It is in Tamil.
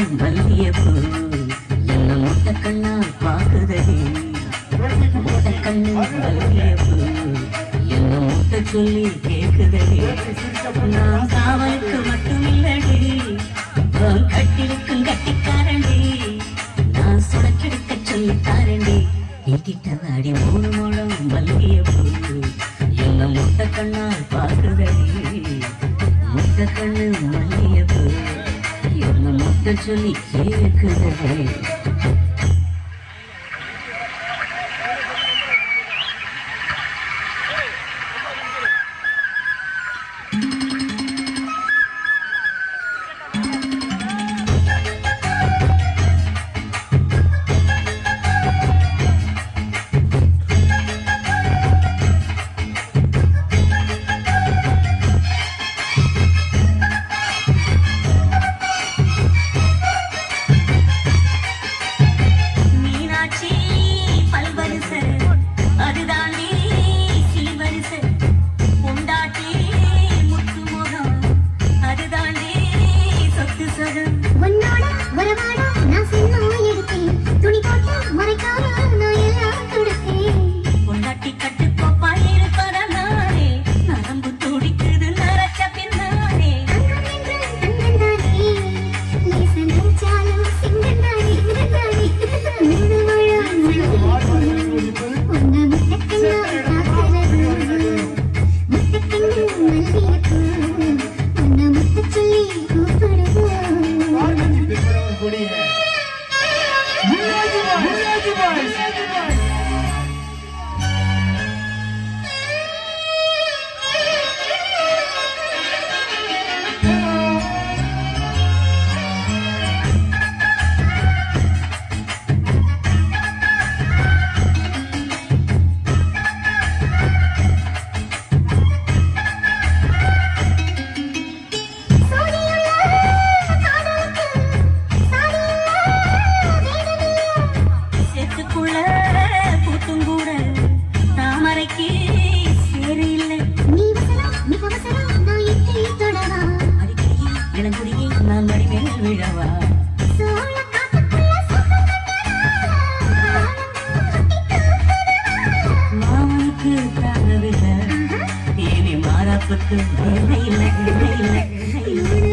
மல்லியப்பூ என்ன முட்டை கண்ணா பாக்குதடி முட்டை கண்ணு மல்லியப்பூ என்ன முட்டை சொல்லி கேக்குதடி நான் காவலுக்கு மட்டும் இல்லடி உன் கட்டிலுக்கும் கட்டிக்காரண்டி நான் சுடக்கெடுக்க சொல்லி தாரண்டி நீட்டிட்ட வாடி மூணு மூலம் மல்லியப்பூ என்ன முட்டை கண்ணா பாக்குதடி முட்டை கண்ணு மல்லியப்பூ என்ன முட்டை சொல்லி கேக்குதடி மீனாட்சி பல்வரிசை அதுதான் நீ சீவரிசை பொண்டாட்டி முத்து முகம் அதுதான் நீ சொத்து சொகம் உன்னோட உறவாட நான் சின்னம் எடுத்தேன் துணி போட்டு மறைக்காம நான் எல்லாம் கொடுத்தேன் பொண்டாட்டி கட்டு கோப்பா இருப்பதனாலே நரம்பு துடிக்குது நரச்ச பின்னாலே தங்கம் என்று தங்கந்தானே லேச நினைச்சாலும் சிங்கந்தானே சிங்கந்தானே மூணு முழம் உன்னை முட்டைக்கண்ணா காக்கிறது முட்டைக்கண்ணு மல்லிகைப்பூ உன்னை முட்டை சொல்லி கூப்பிடுவோம் சோடியுள்ள காதலுக்கு சாடியுள்ள வேதனையா செத்துக்குள்ள பூத்தும் கூட தாமரைக்கு சேரு இல்லை நீ வசனம் மிக வசனம் நான் எட்டி தொடவா அடிக்கடி இளங்குடியை நான் மடிமேல் விழவா சோழ காட்டுக்குள்ள சொந்தம் கண்டனா மாமனுக்கு தாங்கவில்லை தேவி மாறாப்புக்கு வேலை இல்லை வேலை இல்லை இவனு